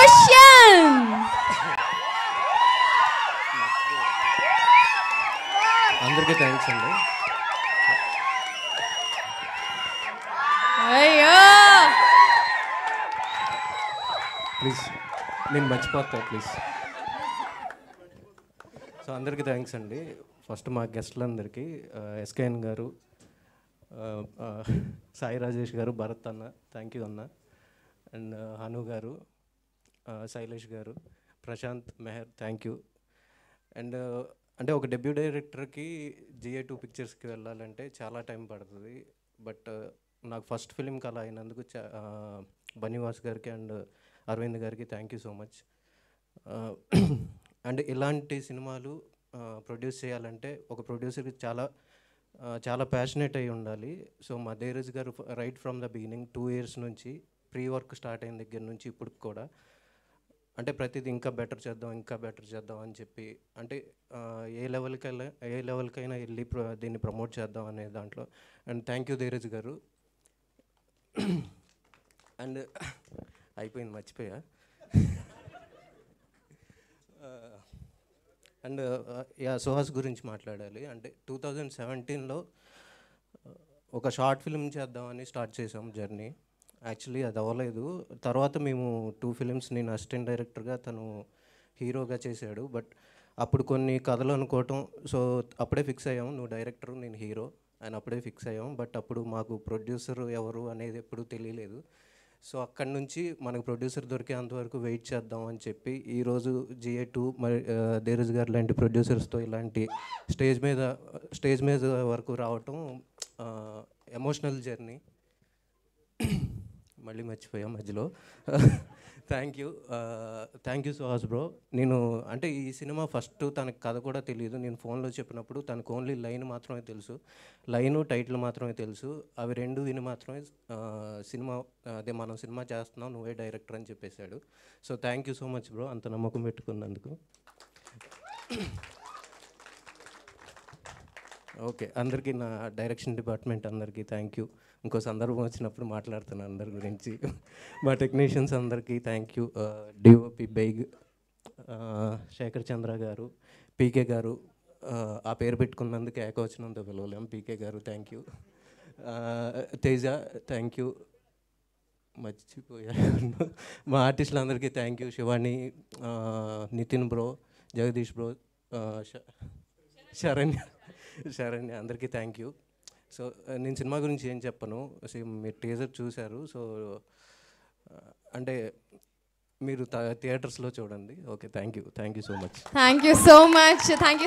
question అందరికీ thanks అండి అయ్యో ప్లీజ్ నేను మర్చిపోతా ప్లీజ్ సో అందరికీ థ్యాంక్స్ అండి ఫస్ట్ మా గెస్ట్లందరికీ ఎస్కేఎన్ గారు ఆ, ఆ, సాయి రాజేష్ గారు భరత్ అన్న థ్యాంక్ యూ అన్న అండ్ హను గారు ఆ, Shailesh garu Prashanth Mehar thank you and అంటే ఒక డెబ్యూ డైరెక్టర్కి జిఏ టూ పిక్చర్స్కి వెళ్ళాలంటే చాలా టైం పడుతుంది బట్ నాకు ఫస్ట్ ఫిలింకి అలా అయినందుకు చా- ఆ, బనివాస్ గారికి అండ్ అరవింద్ గారికి thank you so much and ఇలాంటి సినిమాలు ప్రొడ్యూస్ చేయాలంటే ఒక ప్రొడ్యూసర్కి చాలా ఆ, చాలా ప్యాషనెట్ అయి ఉండాలి సో మా Dheeraj garu right from the beginning two years నుంచి ప్రీ వర్క్ స్టార్ట్ అయిన దగ్గర నుంచి ఇప్పుడు కూడా అంటే ప్రతిదీ ఇంకా బెటర్ చేద్దాం ఇంకా బెటర్ చేద్దాం అని చెప్పి అంటే ఆ, ఏ లెవెల్కి వెళ్ళ ఏ లెవెల్కైనా వెళ్ళి ప్ర- దీన్ని ప్రమోట్ చేద్దాం అనే దాంట్లో అండ్ థ్యాంక్ యూ ధీరజ్ గారు అండ్ అయిపోయింది మర్చిపోయా అండ్ యా సుహాస్ గురించి మాట్లాడాలి అంటే టూ థౌజండ్ సెవెంటీన్లో ఒక షార్ట్ ఫిల్మ్ చేద్దామని స్టార్ట్ చేసాం జర్నీ యాక్చువల్లీ అది అవ్వలేదు తర్వాత మేము టూ ఫిలిమ్స్ నేను అసిస్టెంట్ డైరెక్టర్గా తను హీరోగా చేశాడు బట్ అప్పుడు కొన్ని కథలు అనుకోవటం సో అప్పుడే ఫిక్స్ అయ్యాం నువ్వు డైరెక్టర్ నేను హీరో అని అప్పుడే ఫిక్స్ అయ్యాం బట్ అప్పుడు మాకు ప్రొడ్యూసర్ ఎవరు అనేది ఎప్పుడూ తెలియలేదు సో అక్కడి నుంచి మనకు ప్రొడ్యూసర్ దొరికేంత వరకు వెయిట్ చేద్దాం అని చెప్పి ఈరోజు జిఏ టూ మరి దేరజ్ గారు లాంటి ప్రొడ్యూసర్స్తో ఇలాంటి స్టేజ్ మీద స్టేజ్ మీద వరకు రావటం ఎమోషనల్ జర్నీ మళ్ళీ మర్చిపోయాం మధ్యలో thank you thank you Suhas bro నేను అంటే ఈ సినిమా ఫస్ట్ తనకి కథ కూడా తెలియదు నేను ఫోన్లో చెప్పినప్పుడు తనకు ఓన్లీ లైన్ మాత్రమే తెలుసు లైను టైటిల్ మాత్రమే తెలుసు అవి రెండు విని మాత్రమే ఆ, సినిమా అదే మనం సినిమా చేస్తున్నాం నువ్వే డైరెక్టర్ అని చెప్పేశాడు so thank you so much bro అంత నమ్మకం పెట్టుకున్నందుకు ఓకే అందరికీ నా డైరెక్షన్ డిపార్ట్మెంట్ అందరికీ థ్యాంక్ యూ ఇంకో సందర్భం వచ్చినప్పుడు మాట్లాడుతున్నాను అందరి గురించి మా టెక్నీషియన్స్ అందరికీ థ్యాంక్ యూ డిఓపి బైగ్ శేఖర్ చంద్ర గారు పీకే గారు ఆ, ఆ పేరు పెట్టుకున్నందుకు ఏకవచనంతో పిలవలేం PK garu thank you Teja thank you మర్చిపోయాను మా ఆర్టిస్టులందరికీ థ్యాంక్ యూ శివాని ఆ, నితిన్ బ్రో జగదీష్ బ్రో ఆ, శ- శరణ్య శరణ్య అందరికీ థ్యాంక్ యూ సో నేను సినిమా గురించి ఏం చెప్పను సో మీరు టీజర్ చూశారు సో ఆ, అంటే మీరు థియేటర్స్లో చూడండి okay thank you thank you so much thank you so much thank you